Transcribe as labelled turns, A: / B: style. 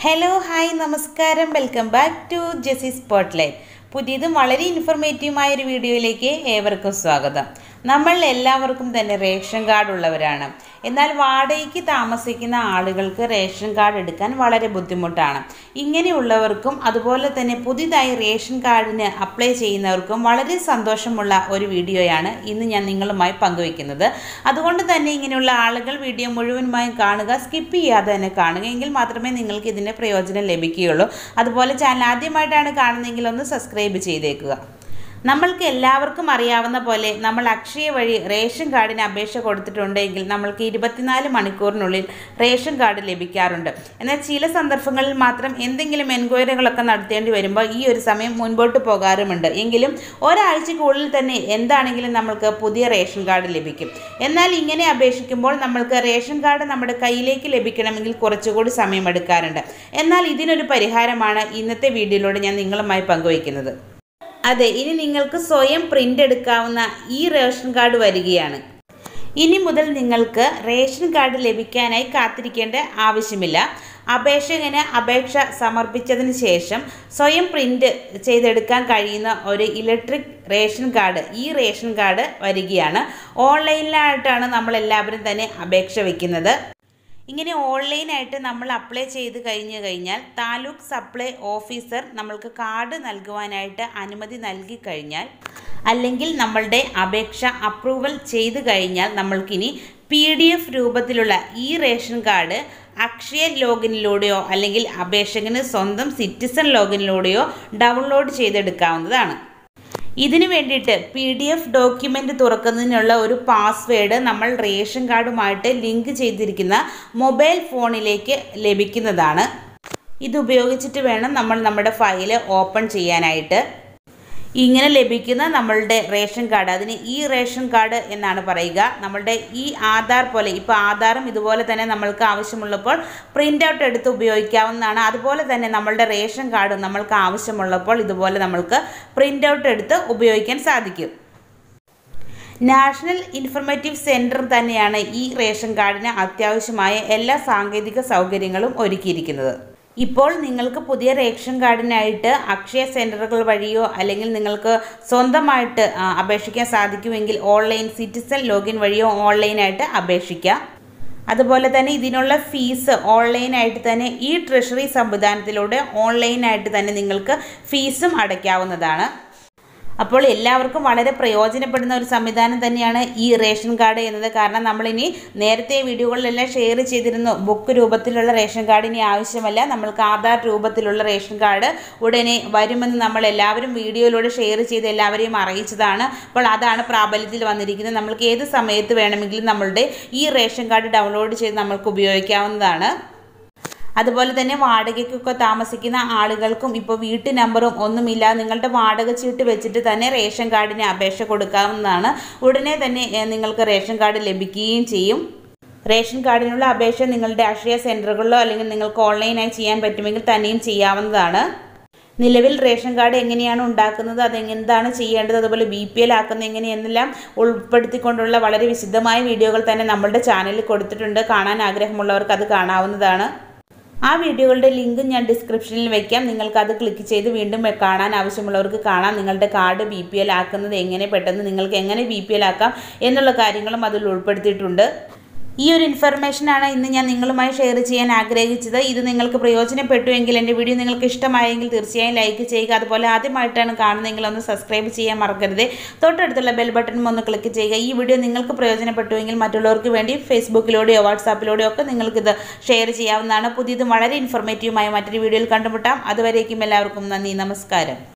A: hello hi നമസ്കാരം welcome back to JC spotlight പുതിയതും വളരെ ഇൻഫർമേറ്റീവുമായ ഒരു വീഡിയോയിലേക്ക് ഏവർക്കും സ്വാഗതം നമ്മൾ എല്ലാവർക്കും തന്നെ റേഷൻ കാർഡ് ഉള്ളവരാണ് എന്നാൽ വാടകയ്ക്ക് താമസിക്കുന്ന ആളുകൾക്ക് റേഷൻ കാർഡ് എടുക്കാൻ വളരെ ബുദ്ധിമുട്ടാണ് ഇങ്ങനെയുള്ളവർക്കും അതുപോലെ തന്നെ പുതിയതായി റേഷൻ കാർഡിന് അപ്ലൈ ചെയ്യുന്നവർക്കും വളരെ സന്തോഷമുള്ള ഒരു വീഡിയോയാണ് ഇന്ന് ഞാൻ നിങ്ങളുമായി പങ്കുവയ്ക്കുന്നത് അതുകൊണ്ട് തന്നെ ഇങ്ങനെയുള്ള ആളുകൾ വീഡിയോ മുഴുവനുമായും കാണുക സ്കിപ്പ് ചെയ്യാതെ തന്നെ കാണുക എങ്കിൽ മാത്രമേ നിങ്ങൾക്ക് ഇതിൻ്റെ പ്രയോജനം ലഭിക്കുകയുള്ളൂ അതുപോലെ ചാനൽ ആദ്യമായിട്ടാണ് കാണുന്നതെങ്കിൽ ഒന്ന് സബ്സ്ക്രൈബ് ചെയ്തേക്കുക നമ്മൾക്ക് എല്ലാവർക്കും അറിയാവുന്ന പോലെ നമ്മൾ അക്ഷയ വഴി റേഷൻ കാർഡിന് അപേക്ഷ കൊടുത്തിട്ടുണ്ടെങ്കിൽ നമ്മൾക്ക് ഇരുപത്തിനാല് മണിക്കൂറിനുള്ളിൽ റേഷൻ കാർഡ് ലഭിക്കാറുണ്ട് എന്നാൽ ചില സന്ദർഭങ്ങളിൽ മാത്രം എന്തെങ്കിലും എൻക്വയറികളൊക്കെ നടത്തേണ്ടി വരുമ്പോൾ ഈ ഒരു സമയം മുൻപോട്ട് പോകാറുമുണ്ട് എങ്കിലും ഒരാഴ്ചക്കുള്ളിൽ തന്നെ എന്താണെങ്കിലും നമ്മൾക്ക് പുതിയ റേഷൻ കാർഡ് ലഭിക്കും എന്നാൽ ഇങ്ങനെ അപേക്ഷിക്കുമ്പോൾ നമ്മൾക്ക് റേഷൻ കാർഡ് നമ്മുടെ കയ്യിലേക്ക് ലഭിക്കണമെങ്കിൽ കുറച്ചുകൂടി സമയമെടുക്കാറുണ്ട് എന്നാൽ ഇതിനൊരു പരിഹാരമാണ് ഇന്നത്തെ വീഡിയോയിലൂടെ ഞാൻ നിങ്ങളുമായി പങ്കുവയ്ക്കുന്നത് അതെ ഇനി നിങ്ങൾക്ക് സ്വയം പ്രിൻ്റ് എടുക്കാവുന്ന ഈ റേഷൻ കാർഡ് വരികയാണ് ഇനി മുതൽ നിങ്ങൾക്ക് റേഷൻ കാർഡ് ലഭിക്കാനായി കാത്തിരിക്കേണ്ട ആവശ്യമില്ല അപേക്ഷകന് അപേക്ഷ സമർപ്പിച്ചതിന് ശേഷം സ്വയം പ്രിൻ്റ് ചെയ്തെടുക്കാൻ കഴിയുന്ന ഒരു ഇലക്ട്രിക് റേഷൻ കാർഡ് ഈ റേഷൻ കാർഡ് വരികയാണ് ഓൺലൈനിലായിട്ടാണ് നമ്മൾ എല്ലാവരും തന്നെ അപേക്ഷ വയ്ക്കുന്നത് ഇങ്ങനെ ഓൺലൈനായിട്ട് നമ്മൾ അപ്ലൈ ചെയ്ത് കഴിഞ്ഞു കഴിഞ്ഞാൽ താലൂക്ക് സപ്ലൈ ഓഫീസർ നമ്മൾക്ക് കാർഡ് നൽകുവാനായിട്ട് അനുമതി നൽകി കഴിഞ്ഞാൽ അല്ലെങ്കിൽ നമ്മളുടെ അപേക്ഷ അപ്രൂവൽ ചെയ്ത് കഴിഞ്ഞാൽ നമ്മൾക്കിനി പി ഡി എഫ് രൂപത്തിലുള്ള ഈ റേഷൻ കാർഡ് അക്ഷയ ലോഗിനിലൂടെയോ അല്ലെങ്കിൽ അപേക്ഷകന് സ്വന്തം സിറ്റിസൺ ലോഗിനിലൂടെയോ ഡൗൺലോഡ് ചെയ്തെടുക്കാവുന്നതാണ് ഇതിനു വേണ്ടിയിട്ട് പി ഡി എഫ് ഡോക്യുമെൻ്റ് തുറക്കുന്നതിനുള്ള ഒരു പാസ്വേഡ് നമ്മൾ റേഷൻ കാർഡുമായിട്ട് ലിങ്ക് ചെയ്തിരിക്കുന്ന മൊബൈൽ ഫോണിലേക്ക് ലഭിക്കുന്നതാണ് ഇത് ഉപയോഗിച്ചിട്ട് വേണം നമ്മൾ നമ്മുടെ ഫയൽ ഓപ്പൺ ചെയ്യാനായിട്ട് ഇങ്ങനെ ലഭിക്കുന്ന നമ്മളുടെ റേഷൻ കാർഡ് അതിന് ഈ റേഷൻ കാർഡ് എന്നാണ് പറയുക നമ്മളുടെ ഈ ആധാർ പോലെ ഇപ്പോൾ ആധാറും ഇതുപോലെ തന്നെ നമ്മൾക്ക് ആവശ്യമുള്ളപ്പോൾ പ്രിൻ്റ് ഔട്ട് എടുത്ത് ഉപയോഗിക്കാവുന്നതാണ് അതുപോലെ തന്നെ നമ്മളുടെ റേഷൻ കാർഡും നമ്മൾക്ക് ആവശ്യമുള്ളപ്പോൾ ഇതുപോലെ നമ്മൾക്ക് പ്രിൻ്റ് ഔട്ട് എടുത്ത് ഉപയോഗിക്കാൻ സാധിക്കും നാഷണൽ ഇൻഫർമേറ്റീവ് സെൻറ്റർ തന്നെയാണ് ഈ റേഷൻ കാർഡിന് അത്യാവശ്യമായ എല്ലാ സാങ്കേതിക സൗകര്യങ്ങളും ഒരുക്കിയിരിക്കുന്നത് ഇപ്പോൾ നിങ്ങൾക്ക് പുതിയ റേഷൻ കാർഡിനായിട്ട് അക്ഷയ സെൻറ്ററുകൾ വഴിയോ അല്ലെങ്കിൽ നിങ്ങൾക്ക് സ്വന്തമായിട്ട് അപേക്ഷിക്കാൻ സാധിക്കുമെങ്കിൽ ഓൺലൈൻ സിറ്റിസൺ ലോഗിൻ വഴിയോ ഓൺലൈനായിട്ട് അപേക്ഷിക്കാം അതുപോലെ തന്നെ ഇതിനുള്ള ഫീസ് ഓൺലൈനായിട്ട് തന്നെ ഈ ട്രഷറി സംവിധാനത്തിലൂടെ ഓൺലൈനായിട്ട് തന്നെ നിങ്ങൾക്ക് ഫീസും അടയ്ക്കാവുന്നതാണ് അപ്പോൾ എല്ലാവർക്കും വളരെ പ്രയോജനപ്പെടുന്ന ഒരു സംവിധാനം തന്നെയാണ് ഈ റേഷൻ കാർഡ് എന്നത് കാരണം നമ്മളിനി നേരത്തെ വീഡിയോകളിലെല്ലാം ഷെയർ ചെയ്തിരുന്നു ബുക്ക് രൂപത്തിലുള്ള റേഷൻ കാർഡ് ഇനി ആവശ്യമല്ല നമ്മൾക്ക് ആധാർ രൂപത്തിലുള്ള റേഷൻ കാർഡ് ഉടനെ വരുമെന്ന് നമ്മൾ എല്ലാവരും വീഡിയോയിലൂടെ ഷെയർ ചെയ്ത് എല്ലാവരെയും അറിയിച്ചതാണ് അപ്പോൾ അതാണ് പ്രാബല്യത്തിൽ വന്നിരിക്കുന്നത് നമ്മൾക്ക് ഏത് സമയത്ത് വേണമെങ്കിലും നമ്മളുടെ ഈ റേഷൻ കാർഡ് ഡൗൺലോഡ് ചെയ്ത് നമ്മൾക്ക് ഉപയോഗിക്കാവുന്നതാണ് അതുപോലെ തന്നെ വാടകയ്ക്കൊക്കെ താമസിക്കുന്ന ആളുകൾക്കും ഇപ്പോൾ വീട്ടു നമ്പറും ഒന്നുമില്ല നിങ്ങളുടെ വാടക ചീട്ട് വെച്ചിട്ട് തന്നെ റേഷൻ കാർഡിന് അപേക്ഷ കൊടുക്കാവുന്നതാണ് ഉടനെ തന്നെ നിങ്ങൾക്ക് റേഷൻ കാർഡ് ലഭിക്കുകയും ചെയ്യും റേഷൻ കാർഡിനുള്ള അപേക്ഷ നിങ്ങളുടെ അക്ഷയ സെൻറ്ററുകളിലോ അല്ലെങ്കിൽ നിങ്ങൾക്ക് ഓൺലൈനായി ചെയ്യാൻ പറ്റുമെങ്കിൽ തന്നെയും ചെയ്യാവുന്നതാണ് നിലവിൽ റേഷൻ കാർഡ് എങ്ങനെയാണ് ഉണ്ടാക്കുന്നത് അതെന്താണ് ചെയ്യേണ്ടത് അതുപോലെ ബി പി എൽ ആക്കുന്നത് എങ്ങനെയെന്നെല്ലാം ഉൾപ്പെടുത്തിക്കൊണ്ടുള്ള വളരെ വിശദമായ വീഡിയോകൾ തന്നെ നമ്മളുടെ ചാനലിൽ കൊടുത്തിട്ടുണ്ട് കാണാൻ ആഗ്രഹമുള്ളവർക്ക് അത് കാണാവുന്നതാണ് ആ വീഡിയോകളുടെ ലിങ്ക് ഞാൻ ഡിസ്ക്രിപ്ഷനിൽ വെക്കാം നിങ്ങൾക്ക് അത് ക്ലിക്ക് ചെയ്ത് വീണ്ടും കാണാൻ ആവശ്യമുള്ളവർക്ക് കാണാം നിങ്ങളുടെ കാർഡ് ബി പി എൽ ആക്കുന്നത് എങ്ങനെ പെട്ടെന്ന് നിങ്ങൾക്ക് എങ്ങനെ ബി പി എൽ ആക്കാം എന്നുള്ള കാര്യങ്ങളും അതിൽ ഉൾപ്പെടുത്തിയിട്ടുണ്ട് ഈ ഒരു ഇൻഫർമേഷനാണ് ഇന്ന് ഞാൻ നിങ്ങളുമായി ഷെയർ ചെയ്യാൻ ആഗ്രഹിച്ചത് ഇത് നിങ്ങൾക്ക് പ്രയോജനപ്പെട്ടുവെങ്കിൽ എൻ്റെ വീഡിയോ നിങ്ങൾക്ക് ഇഷ്ടമായെങ്കിൽ തീർച്ചയായും ലൈക്ക് ചെയ്യുക അതുപോലെ ആദ്യമായിട്ടാണ് കാണുന്നതെങ്കിൽ ഒന്ന് സബ്സ്ക്രൈബ് ചെയ്യാൻ മറക്കരുത് തൊട്ടടുത്തുള്ള ബെൽ ബട്ടണും ഒന്ന് ക്ലിക്ക് ചെയ്യുക ഈ വീഡിയോ നിങ്ങൾക്ക് പ്രയോജനപ്പെട്ടുവെങ്കിൽ മറ്റുള്ളവർക്ക് വേണ്ടി ഫേസ്ബുക്കിലൂടെയോ വാട്സാപ്പിലൂടെയോ ഒക്കെ നിങ്ങൾക്കിത് ഷെയർ ചെയ്യാവുന്നതാണ് പുതിയതും വളരെ ഇൻഫോർമേറ്റീവുമായ മറ്റൊരു വീഡിയോയിൽ കണ്ടുമുട്ടാം അതുവരേക്കും എല്ലാവർക്കും നന്ദി നമസ്കാരം